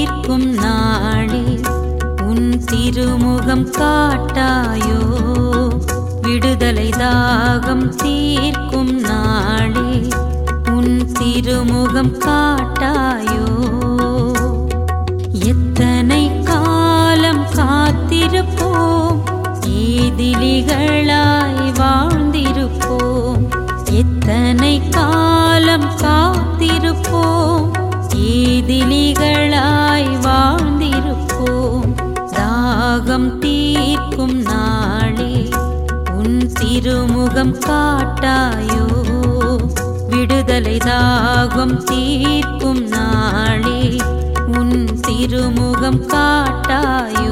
தீர்க்கும் நாளே உன் திருமுகம் காட்டாயோ விடுதலை தாகம் தீர்க்கும் நாளே உன் திருமுகம் காட்டாயோ எத்தனை காலம் காத்திருப்போம் ஏதிலிகளாய் வாழ்ந்திருப்போம் எத்தனை காலம் காத்திருப்போம் ஏதிலிகளாய் வாழ்ந்திருப்போம் தாகம் தீர்க்கும் நாளே உன் திருமுகம் காட்டாயோ விடுதலை தாகம் தீர்க்கும் நாளே உன் திருமுகம் காட்டாயோ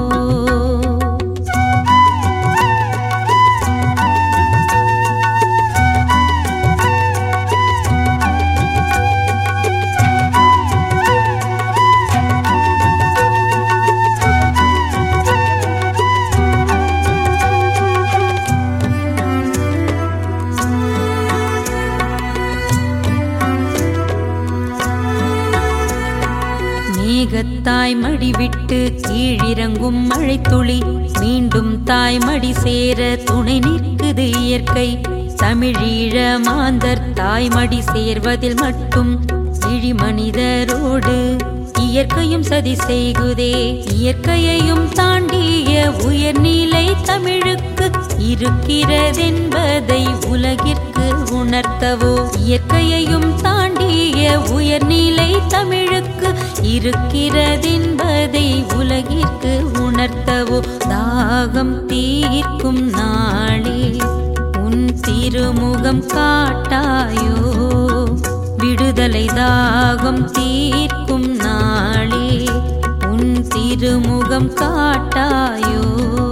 மேகத்தாய் மடி விட்டு கீழிறங்கும் மழைத்துளி மீண்டும் தாய் மடி சேர துணை நிற்குது இயற்கை தமிழீழ மாந்தர் தாய் மடி சேர்வதில் மட்டும் இழி மனிதரோடு இயற்கையும் சதி செய்குதே இயற்கையையும் தாண்டிய உயர்நிலை தமிழுக்கு இருக்கிறதென்பதை உலகிற்கு உணர்த்தவோ இயற்கையையும் தாண்டிய உயர்நிலை தமிழுக்கு இருக்கிறதென்பதை உலகிற்கு உணர்த்தவோ தாகம் தீர்க்கும் நாளே உன் திருமுகம் காட்டாயோ விடுதலை தாகம் தீர்க்கும் நாளே உன் திருமுகம் காட்டாயோ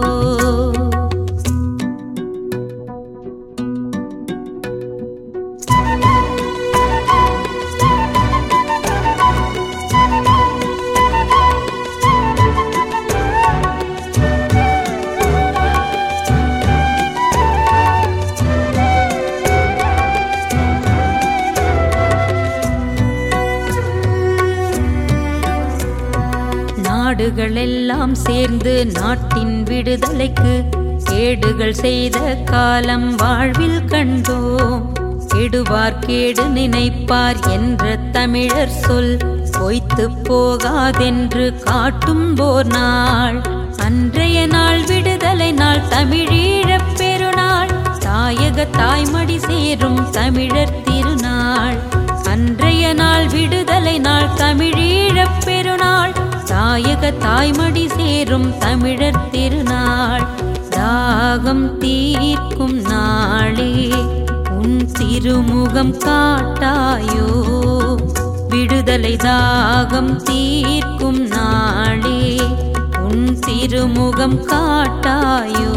நாடுகளெல்லாம் சேர்ந்து நாட்டின் விடுதலைக்கு கேடுகள் செய்த காலம் வாழ்வில் கண்டோம் கெடுவார் கேடு நினைப்பார் என்ற தமிழர் சொல் பொய்த்து போகாதென்று காட்டும் போர் நாள் அன்றைய நாள் விடுதலை நாள் தமிழீழப் பெருநாள் தாயக தாய்மடி சேரும் தமிழர் திருநாள் அன்றைய நாள் விடுதலை நாள் தமிழீழப் பெருநாள் தாயக தாய்மடி சேரும் தமிழர் திருநாள் தாகம் தீர்க்கும் நாளே உன் திருமுகம் காட்டாயோ விடுதலை தாகம் தீர்க்கும் நாளே உன் திருமுகம் காட்டாயோ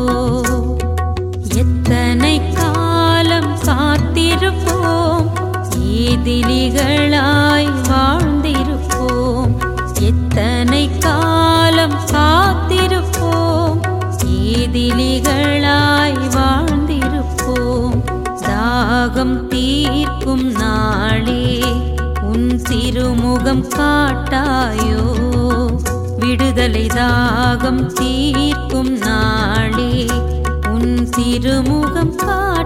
எத்தனை காலம் காத்திருப்போம் ஏதிலிகளாய் வாழ்ந்திருப்போம் எத்தனை காலம் காத்திருப்போம் ஏதிலிகளாய் வாழ்ந்திருப்போம் தாகம் தீர்க்கும் நாளே உன் திருமுகம் காட்டாயோ விடுதலை தாகம் தீர்க்கும் நாளே உன் திருமுகம் காட்டாயோ